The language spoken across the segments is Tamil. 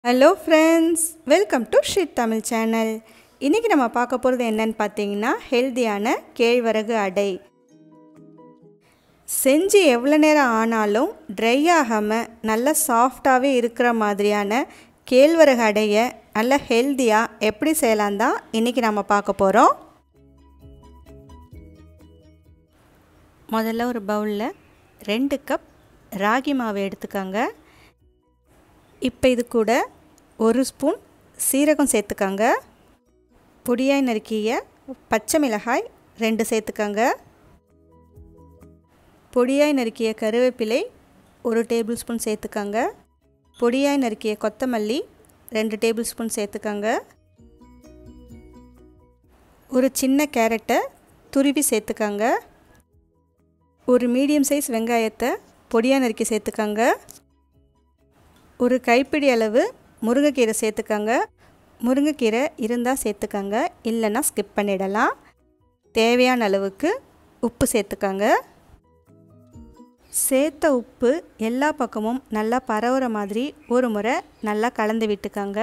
ஹலோ ஃப்ரெண்ட்ஸ் வெல்கம் டு ஷிட் தமிழ் சேனல் இன்றைக்கி நம்ம பார்க்க போகிறது என்னன்னு பார்த்தீங்கன்னா ஹெல்தியான கேழ்வரகு அடை செஞ்சு எவ்வளோ நேரம் ஆனாலும் ட்ரை ஆகாமல் நல்லா சாஃப்டாகவே இருக்கிற மாதிரியான கேழ்வரகு அடையை நல்ல ஹெல்த்தியாக எப்படி செய்யலாம் தான் இன்றைக்கி நம்ம பார்க்க போகிறோம் முதல்ல ஒரு பவுலில் ரெண்டு கப் ராகி மாவு எடுத்துக்கோங்க இப்போ இது கூட ஒரு ஸ்பூன் சீரகம் சேர்த்துக்கோங்க பொடியாய் நறுக்கிய பச்சை மிளகாய் ரெண்டு சேர்த்துக்கோங்க பொடியாய் நறுக்கிய கருவேப்பிலை ஒரு டேபிள் ஸ்பூன் சேர்த்துக்கோங்க பொடியாய் நறுக்கிய கொத்தமல்லி ரெண்டு டேபிள் ஸ்பூன் சேர்த்துக்கோங்க ஒரு சின்ன கேரட்டை துருவி சேர்த்துக்கோங்க ஒரு மீடியம் சைஸ் வெங்காயத்தை பொடியாக நறுக்கி சேர்த்துக்கோங்க ஒரு கைப்பிடி அளவு முருங்கைக்கீரை சேர்த்துக்கோங்க முருங்கைக்கீரை இருந்தால் சேர்த்துக்கோங்க இல்லைன்னா ஸ்கிப் பண்ணிடலாம் தேவையான அளவுக்கு உப்பு சேர்த்துக்கோங்க சேர்த்த உப்பு எல்லா பக்கமும் நல்லா பரவுற மாதிரி ஒரு முறை நல்லா கலந்து விட்டுக்கோங்க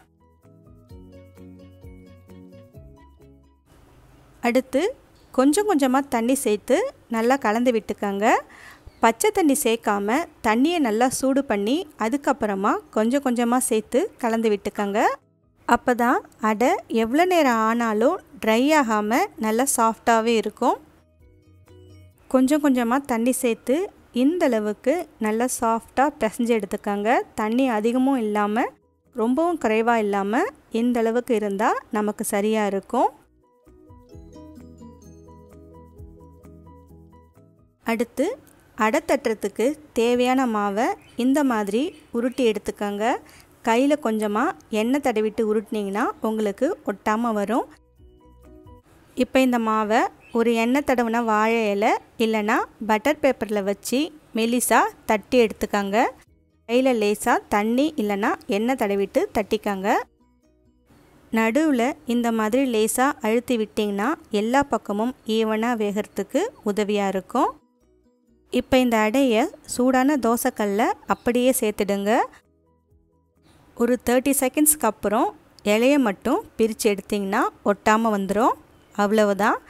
அடுத்து கொஞ்சம் கொஞ்சமாக தண்ணி சேர்த்து நல்லா கலந்து விட்டுக்கோங்க பச்சை தண்ணி சேர்க்காம தண்ணியை நல்லா சூடு பண்ணி அதுக்கப்புறமா கொஞ்சம் கொஞ்சமாக சேர்த்து கலந்து விட்டுக்கோங்க அப்போ தான் அடை எவ்வளோ நேரம் ஆனாலும் ட்ரை ஆகாமல் நல்லா சாஃப்டாகவே இருக்கும் கொஞ்சம் கொஞ்சமாக தண்ணி சேர்த்து இந்த அளவுக்கு நல்லா சாஃப்டாக பிசைஞ்சு எடுத்துக்கோங்க தண்ணி அதிகமும் இல்லாமல் ரொம்பவும் குறைவாக இல்லாமல் இந்த அளவுக்கு இருந்தால் நமக்கு சரியாக இருக்கும் அடுத்து அடை தட்டுறதுக்கு தேவையான மாவை இந்த மாதிரி உருட்டி எடுத்துக்கோங்க கையில் கொஞ்சமாக எண்ணெய் தடவிட்டு உருட்டினீங்கன்னா உங்களுக்கு ஒட்டாமல் வரும் இப்போ இந்த மாவை ஒரு எண்ணெய் தடவின வாழை இலை இல்லைன்னா பட்டர் பேப்பரில் வச்சு மெலிசாக தட்டி எடுத்துக்கோங்க கையில் லேசாக தண்ணி இல்லைன்னா எண்ணெய் தடவிட்டு தட்டிக்கோங்க நடுவில் இந்த மாதிரி லேசாக அழுத்தி விட்டிங்கன்னா எல்லா பக்கமும் ஈவனாக வேகிறதுக்கு உதவியாக இருக்கும் இப்போ இந்த அடையை சூடான தோசைக்கல்ல அப்படியே சேர்த்துடுங்க ஒரு தேர்ட்டி செகண்ட்ஸ்க்கு அப்புறம் இலையை மட்டும் பிரித்து எடுத்திங்கன்னா ஒட்டாமல் வந்துடும் அவ்வளவுதான்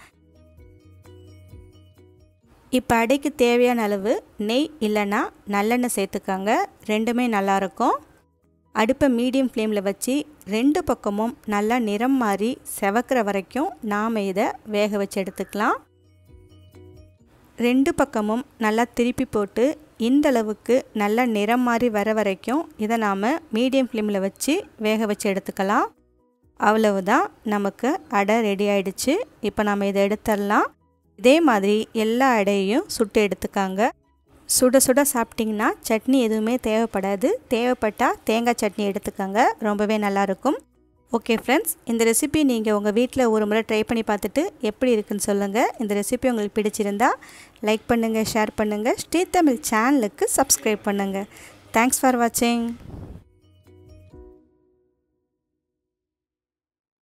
இப்போ அடைக்கு தேவையான அளவு நெய் இல்லைன்னா நல்லெண்ணெய் சேர்த்துக்கோங்க ரெண்டுமே நல்லாயிருக்கும் அடுப்பை மீடியம் ஃப்ளேமில் வச்சு ரெண்டு பக்கமும் நல்லா நிறம் மாறி செவக்கிற வரைக்கும் நாம் இதை வேக வச்சு எடுத்துக்கலாம் ரெண்டு பக்கமும் நல்லா திருப்பி போட்டு இந்த அளவுக்கு நல்லா நிறம் மாதிரி வர வரைக்கும் இதை நாம் மீடியம் ஃப்ளேமில் வச்சு வேக வச்சு எடுத்துக்கலாம் அவ்வளவுதான் நமக்கு அடை ரெடி ஆயிடுச்சு இப்போ நம்ம இதை எடுத்துடலாம் இதே மாதிரி எல்லா அடையையும் சுட்டு எடுத்துக்காங்க சுட சுட சாப்பிட்டிங்கன்னா சட்னி எதுவுமே தேவைப்படாது தேவைப்பட்டால் தேங்காய் சட்னி எடுத்துக்கோங்க ரொம்பவே நல்லாயிருக்கும் ஓகே ஃப்ரெண்ட்ஸ் இந்த ரெசிபி நீங்கள் உங்கள் வீட்டில் ஒரு முறை ட்ரை பண்ணி பார்த்துட்டு எப்படி இருக்குன்னு சொல்லுங்கள் இந்த ரெசிபி உங்களுக்கு பிடிச்சிருந்தா லைக் பண்ணுங்கள் ஷேர் பண்ணுங்கள் ஸ்ரீ தமிழ் சேனலுக்கு சப்ஸ்கிரைப் பண்ணுங்கள் தேங்க்ஸ் ஃபார் வாட்சிங்